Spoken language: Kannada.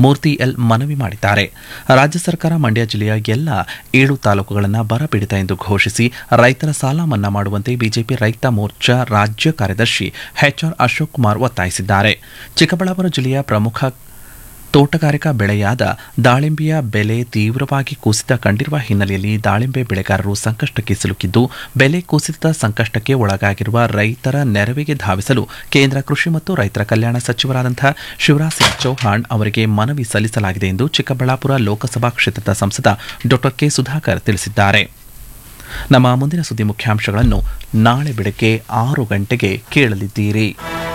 ಮೂರ್ತಿ ಎಲ್ ಮನವಿ ಮಾಡಿದ್ದಾರೆ ರಾಜ್ಯ ಸರ್ಕಾರ ಮಂಡ್ಯ ಜಿಲ್ಲೆಯ ಎಲ್ಲ ಏಳು ತಾಲೂಕುಗಳನ್ನು ಬರಪೀಡಿತ ಎಂದು ಘೋಷಿಸಿ ರೈತರ ಸಾಲ ಮನ್ನಾ ಮಾಡುವಂತೆ ಬಿಜೆಪಿ ರೈತ ಮೋರ್ಚಾ ರಾಜ್ಯ ಕಾರ್ಯದರ್ಶಿ ಎಚ್ಆರ್ ಅಶೋಕ್ ಕುಮಾರ್ ಒತ್ತಾಯಿಸಿದ್ದಾರೆ ಚಿಕ್ಕಬಳ್ಳಾಪುರ ಜಿಲ್ಲೆಯ ಪ್ರಮುಖ ತೋಟಗಾರಿಕಾ ಬೆಳೆಯಾದ ದಾಳಿಂಬೆಯ ಬೆಲೆ ತೀವ್ರವಾಗಿ ಕುಸಿತ ಕಂಡಿರುವ ಹಿನ್ನೆಲೆಯಲ್ಲಿ ದಾಳಿಂಬೆ ಬೆಳೆಗಾರರು ಸಂಕಷ್ಟಕ್ಕೆ ಸಿಲುಕಿದ್ದು ಬೆಲೆ ಕುಸಿತದ ಸಂಕಷ್ಟಕ್ಕೆ ಒಳಗಾಗಿರುವ ರೈತರ ನೆರವಿಗೆ ಧಾವಿಸಲು ಕೇಂದ್ರ ಕೃಷಿ ಮತ್ತು ರೈತರ ಕಲ್ಯಾಣ ಸಚಿವರಾದಂತಹ ಶಿವರಾಜ್ ಸಿಂಗ್ ಚೌಹಾಣ್ ಅವರಿಗೆ ಮನವಿ ಸಲ್ಲಿಸಲಾಗಿದೆ ಎಂದು ಚಿಕ್ಕಬಳ್ಳಾಪುರ ಲೋಕಸಭಾ ಕ್ಷೇತ್ರದ ಸಂಸದ ಡಾ ಕೆ ಸುಧಾಕರ್ ತಿಳಿಸಿದ್ದಾರೆ ನಮ್ಮ ಮುಂದಿನ ಸುದ್ದಿ ಮುಖ್ಯಾಂಶಗಳನ್ನು ನಾಳೆ ಬೆಳಗ್ಗೆ ಆರು ಗಂಟೆಗೆ ಕೇಳಲಿದ್ದೀರಿ